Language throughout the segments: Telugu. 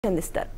అందిస్తారు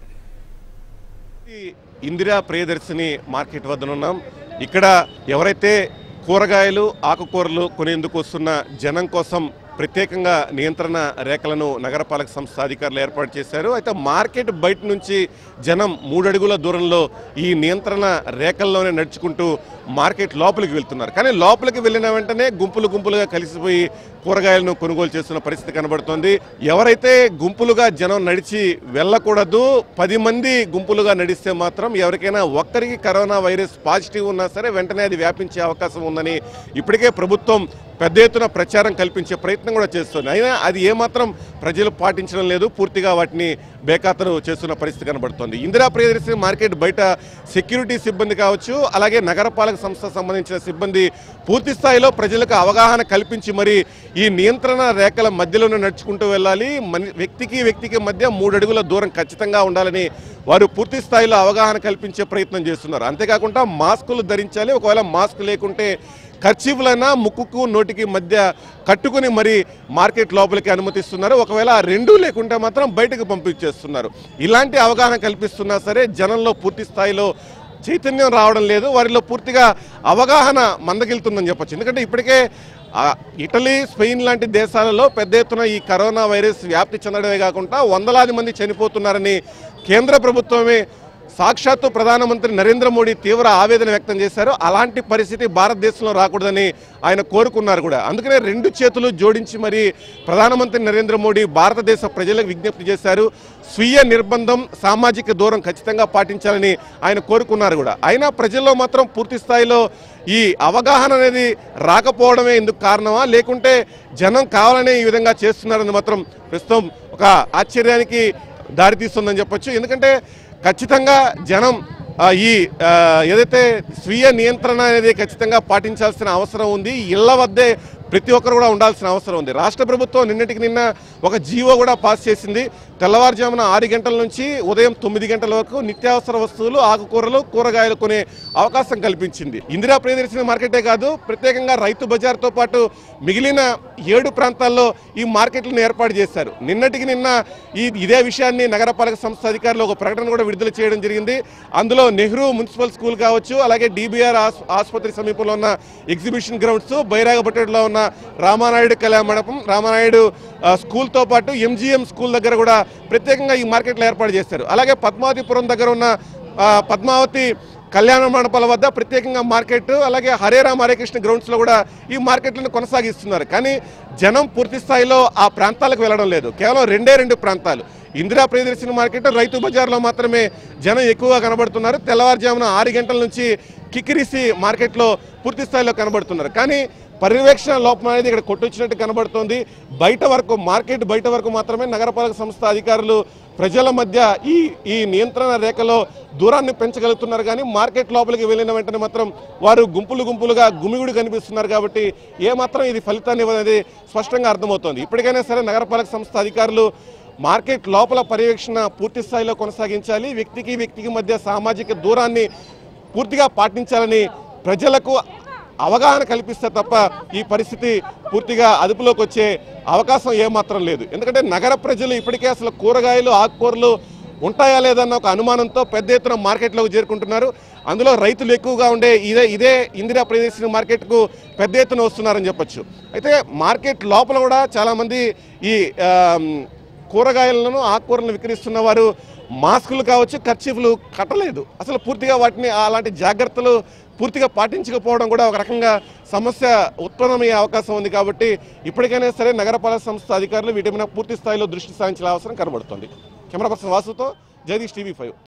ఈ ఇందిరా ప్రియదర్శిని మార్కెట్ వద్ద ఉన్నాం ఇక్కడ ఎవరైతే కూరగాయలు ఆకుకూరలు కొనేందుకు వస్తున్న జనం కోసం ప్రత్యేకంగా నియంత్రణ రేఖలను నగరపాలక సంస్థ అధికారులు ఏర్పాటు చేశారు అయితే మార్కెట్ బయట నుంచి జనం మూడడుగుల దూరంలో ఈ నియంత్రణ రేఖల్లోనే నడుచుకుంటూ మార్కెట్ లోపలికి వెళ్తున్నారు కానీ లోపలికి వెళ్ళిన వెంటనే గుంపులు గుంపులుగా కలిసిపోయి కూరగాయలను కొనుగోలు చేస్తున్న పరిస్థితి కనబడుతోంది ఎవరైతే గుంపులుగా జనం నడిచి వెళ్ళకూడదు పది మంది గుంపులుగా నడిస్తే మాత్రం ఎవరికైనా ఒక్కరికి కరోనా వైరస్ పాజిటివ్ ఉన్నా సరే వెంటనే అది వ్యాపించే అవకాశం ఉందని ఇప్పటికే ప్రభుత్వం పెద్ద ఎత్తున ప్రచారం కల్పించే ప్రయత్నం కూడా చేస్తుంది అయినా అది ఏమాత్రం ప్రజలు పాటించడం లేదు పూర్తిగా వాటిని బేఖాతరు చేస్తున్న పరిస్థితి కనబడుతోంది ఇందిరా ప్రియదర్శిని మార్కెట్ బయట సెక్యూరిటీ సిబ్బంది కావచ్చు అలాగే నగరపాలక సంస్థ సంబంధించిన సిబ్బంది పూర్తి స్థాయిలో ప్రజలకు అవగాహన కల్పించి మరి ఈ నియంత్రణ రేఖల మధ్యలోనే నడుచుకుంటూ వెళ్ళాలి మని వ్యక్తికి వ్యక్తికి మధ్య మూడు అడుగుల దూరం ఖచ్చితంగా ఉండాలని వారు పూర్తి స్థాయిలో అవగాహన కల్పించే ప్రయత్నం చేస్తున్నారు అంతేకాకుండా మాస్కులు ధరించాలి ఒకవేళ మాస్క్ లేకుంటే ఖర్చీఫ్లైనా ముక్కుకు నోటికి మధ్య కట్టుకుని మరి మార్కెట్ లోపలికి అనుమతిస్తున్నారు ఒకవేళ ఆ రెండూ లేకుంటే మాత్రం బయటకు పంపించేస్తున్నారు ఇలాంటి అవగాహన కల్పిస్తున్నా సరే జనంలో పూర్తి స్థాయిలో చైతన్యం రావడం లేదు వారిలో పూర్తిగా అవగాహన మందగిలుతుందని చెప్పొచ్చు ఎందుకంటే ఇప్పటికే ఆ, ఇటలీ స్పెయిన్ లాంటి దేశాలలో పెద్ద ఎత్తున ఈ కరోనా వైరస్ వ్యాప్తి చెందడమే కాకుండా వందలాది మంది చనిపోతున్నారని కేంద్ర ప్రభుత్వమే సాక్షాత్తు ప్రధానమంత్రి నరేంద్ర మోడీ తీవ్ర ఆవేదన వ్యక్తం చేశారు అలాంటి పరిస్థితి భారతదేశంలో రాకూడదని ఆయన కోరుకున్నారు కూడా అందుకనే రెండు చేతులు జోడించి మరి ప్రధానమంత్రి నరేంద్ర మోడీ భారతదేశ ప్రజలకు విజ్ఞప్తి చేశారు స్వీయ నిర్బంధం సామాజిక దూరం ఖచ్చితంగా పాటించాలని ఆయన కోరుకున్నారు కూడా అయినా ప్రజల్లో మాత్రం పూర్తి స్థాయిలో ఈ అవగాహన అనేది రాకపోవడమే ఎందుకు కారణమా లేకుంటే జనం కావాలనే ఈ విధంగా చేస్తున్నారని మాత్రం ప్రస్తుతం ఒక ఆశ్చర్యానికి దారితీస్తుందని చెప్పొచ్చు ఎందుకంటే ఖచ్చితంగా జనం ఆ, ఈ ఆ, ఏదైతే స్వీయ నియంత్రణ అనేది ఖచ్చితంగా పాటించాల్సిన అవసరం ఉంది ఇళ్ల వద్దే ప్రతి ఒక్కరు కూడా ఉండాల్సిన అవసరం ఉంది రాష్ట్ర ప్రభుత్వం నిన్నటికి నిన్న ఒక జీవో కూడా పాస్ చేసింది తెల్లవారుజామున ఆరు గంటల నుంచి ఉదయం తొమ్మిది గంటల వరకు నిత్యావసర వస్తువులు ఆకుకూరలు కూరగాయలు కొనే అవకాశం కల్పించింది ఇందిరా ప్రియదర్శిని మార్కెటే కాదు ప్రత్యేకంగా రైతు బజార్తో పాటు మిగిలిన ఏడు ప్రాంతాల్లో ఈ మార్కెట్లను ఏర్పాటు చేశారు నిన్నటికి నిన్న ఈ ఇదే విషయాన్ని నగరపాలక సంస్థ అధికారులు ఒక ప్రకటన కూడా విడుదల చేయడం జరిగింది అందులో నెహ్రూ మున్సిపల్ స్కూల్ కావచ్చు అలాగే డిబిఆర్ ఆసుపత్రి సమీపంలో ఉన్న ఎగ్జిబిషన్ గ్రౌండ్స్ బైరాగపట్టేలో ఉన్న రామానాయుడు కళ్యాణ మండపం రామానాయుడు ఆ, స్కూల్తో పాటు ఎంజీఎం స్కూల్ దగ్గర కూడా ప్రత్యేకంగా ఈ మార్కెట్లు ఏర్పాటు చేశారు అలాగే పద్మావతిపురం దగ్గర ఉన్న ఆ, పద్మావతి కళ్యాణ మండపాల వద్ద ప్రత్యేకంగా మార్కెట్ అలాగే హరే రామ హరే కృష్ణ గ్రౌండ్స్లో కూడా ఈ మార్కెట్లను కొనసాగిస్తున్నారు కానీ జనం పూర్తి స్థాయిలో ఆ ప్రాంతాలకు వెళ్ళడం లేదు కేవలం రెండే రెండు ప్రాంతాలు ఇందిరా ప్రియదర్శిని మార్కెట్ రైతు బజార్లో మాత్రమే జనం ఎక్కువగా కనబడుతున్నారు తెల్లవారుజామున ఆరు గంటల నుంచి కిక్కిరిసి మార్కెట్లో పూర్తి స్థాయిలో కనబడుతున్నారు కానీ పర్యవేక్షణ లోపం అనేది ఇక్కడ కొట్టొచ్చినట్టు కనబడుతోంది బయట వరకు మార్కెట్ బయట వరకు మాత్రమే నగరపాలక సంస్థ అధికారులు ప్రజల మధ్య ఈ ఈ నియంత్రణ రేఖలో దూరాన్ని పెంచగలుగుతున్నారు కానీ మార్కెట్ లోపలికి వెళ్ళిన వెంటనే మాత్రం వారు గుంపులు గుంపులుగా గుమిగుడు కనిపిస్తున్నారు కాబట్టి ఏమాత్రం ఇది ఫలితాన్ని ఇవ్వఅనేది స్పష్టంగా అర్థమవుతోంది ఇప్పటికైనా సరే నగరపాలక సంస్థ అధికారులు మార్కెట్ లోపల పర్యవేక్షణ పూర్తి స్థాయిలో కొనసాగించాలి వ్యక్తికి వ్యక్తికి మధ్య సామాజిక దూరాన్ని పూర్తిగా పాటించాలని ప్రజలకు అవగాహన కల్పిస్తే తప్ప ఈ పరిస్థితి పూర్తిగా అదుపులోకి వచ్చే అవకాశం ఏమాత్రం లేదు ఎందుకంటే నగర ప్రజలు ఇప్పటికే అసలు కూరగాయలు ఆకుకూరలు ఉంటాయా లేదన్న ఒక అనుమానంతో పెద్ద ఎత్తున మార్కెట్లోకి చేరుకుంటున్నారు అందులో రైతులు ఎక్కువగా ఉండే ఇదే ఇదే ఇందిరా ప్రదేశ్ మార్కెట్కు పెద్ద ఎత్తున వస్తున్నారని చెప్పొచ్చు అయితే మార్కెట్ లోపల కూడా చాలామంది ఈ ఆమ్, కూరగాయలను ఆకుకూరలను విక్రయిస్తున్న వారు మాస్కులు కావచ్చు ఖర్చీఫ్లు కట్టలేదు అసలు పూర్తిగా వాటిని అలాంటి జాగ్రత్తలు పూర్తిగా పాటించకపోవడం కూడా ఒక రకంగా సమస్య ఉత్పన్నమయ్యే అవకాశం ఉంది కాబట్టి ఇప్పటికైనా సరే నగరపాలక సంస్థ అధికారులు వీటి మీద పూర్తి స్థాయిలో దృష్టి సారించాల్సిన అవసరం కనబడుతుంది కెమెరా పర్సన్ వాసుతో జగదీష్ టీవీ ఫైవ్